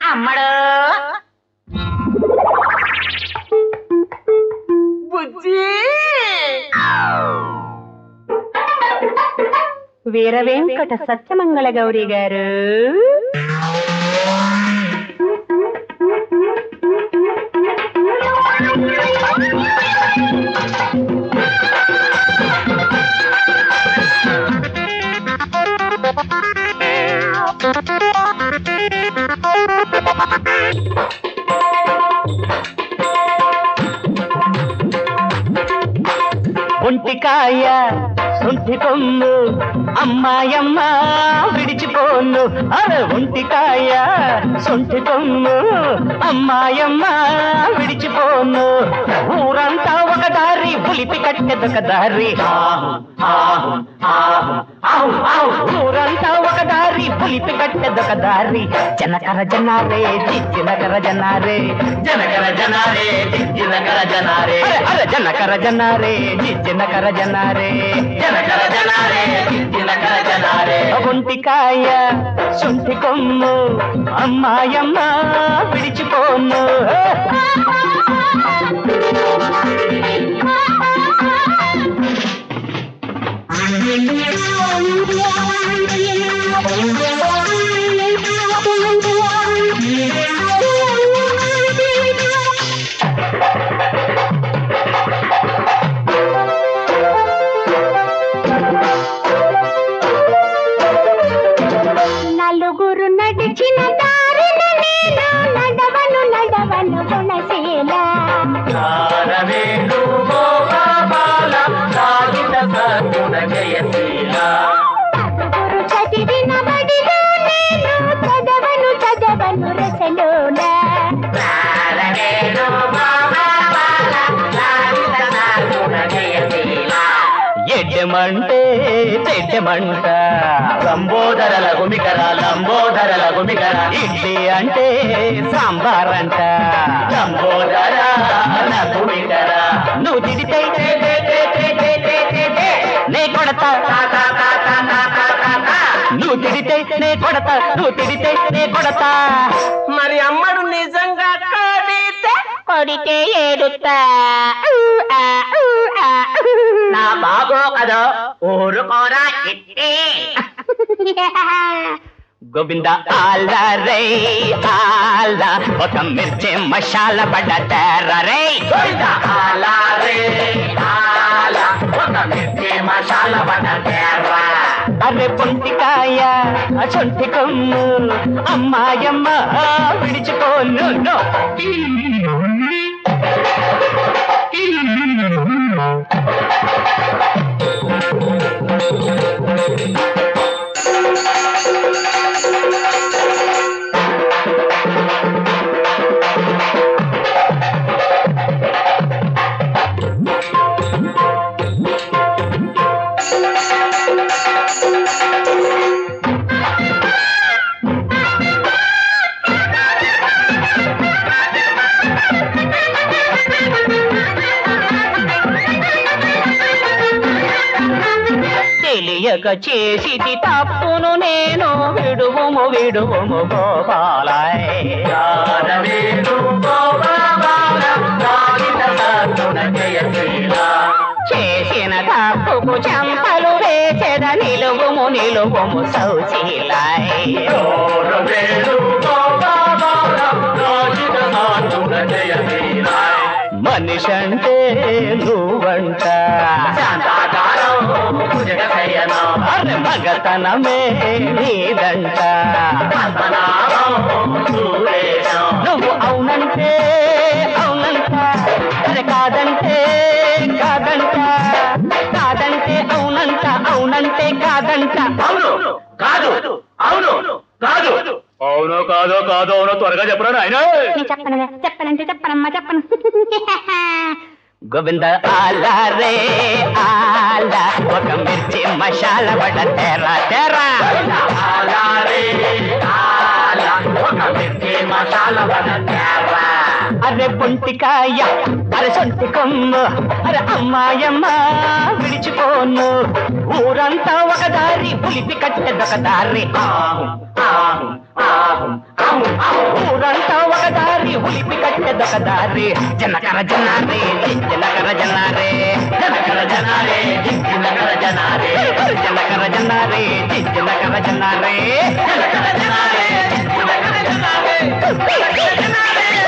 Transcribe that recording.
అమ్మడు బుజ్జి వీర వెంకట సత్యమంగళ గౌరి గారు ఒంటికాయ సొంటి కొమ్ము అమ్మాయమ్మ విడిచిపోను అరే ఒంటికాయ సొంటి కొమ్ము అమ్మాయమ్మ విడిచిపోను ఊరంతా ఒక దారి పులిపి కట్టెదొక దారి ఆహు, ఆహు, ఆహు, ఆహు, ఆహు. ఊరంతా ఒక దారి పులిపి కట్టెదొక దారి జనకర జనారే జినకర జనారే జనకర జనారే జినకర జనారే అరే అరే జనకర జనారే జినకర జనారే జనకర జనారే జినకర జనారే ఒంటికాయ సొంటి కొమ్ము అమ్మాయమ్మ విడిచిపోను నలుగురు నడిచిన దారిన నేను నడవను నడవను గుణశీల నారవేణు గోపాల సాగిత సద్గుణ జయశీల నలుగురు చదివిన బడిలో నేను చదవను చదవను రసలోన నారవేణు గోపాల సాగిత సద్గుణ జయశీల ఎడ్డమంటే తెడ్డమంట లంబోదరల గుమికర లంబోదరల గుమికర ఇడ్లీ అంటే సాంబార్ అంట లంబోదర గుమికర నువ్వు తిడితే నే కొడతా నువ్వు తిడితే నే కొడతా నువ్వు తిడితే నే కొడతా మరి అమ్మడు నిజంగా కడితే కొడితే ఏడుతా ఊ, ఆ, ఊ, ఆ, ఊ. నా బాగో కదా ఊరుకోరా ఇట్టే గోవింద ఆలా రే ఆలా ఒక మిర్చి మసాల పడ్డ తెర రే గోవింద ఆలా రే ఆలా ఒక మిర్చి మసాలా పడ్డ తేర్రా అరే పొంటికాయ సొంటి కొమ్ము అమ్మాయమ్మ విడిచిపోను నో. తెలియక చేసిది తప్పును నేను విడువుము విడువుము గోపాలాయ్ నారవేణు గోపాల సాగిత సద్గుణ జయశీల చేసిన తప్పుకు చంపలు వేసెద నిలువుము నిలువుము సౌశీలాయ్ నారవేణు గోపాల సాగిత సద్గుణ జయశీల మనిషంటే నువ్వంట శాంతాకారం భుజగ శయనం అరే మగతనమే నీదంట పద్మనాభం సూరేశం నువ్వు అవునంటే అవునంట అరే కాదంటే కాదంట కాదంటే అవునంట అవునంటే కాదంట అవును కాదు అవును కాదు అవును కాదో కాదో అవునో త్వరగా చెప్పరా నాయన నేను చెప్పను చెప్పనంటే చెప్పనమ్మా చెప్పను గోవింద ఆలా రే ఆలా ఒక మిర్చి మసాల పడ్డ తెరా తెరా అలారే ఆల ఒక మిర్చి మసాలా వడ తేరా అరే పొంటికాయ అరే సొంటి కొమ్ము అరే అమ్మాయమ్మ విడిచిపోను ఊరంతా ఒక దారి పులిపి కట్టెదొక దారి ఆహు ఆహు ఆహు ఆహు ఆహు. ఊరంతా ఒక దారి ఉలిపి కట్టెదొక దారి జనకర జనారే జనకర జనారే జనకర జనారే జనకర జనారే జనకర జనారే జనకర జనారే జనకర జనారే జనకర జనారే జనకర జనారే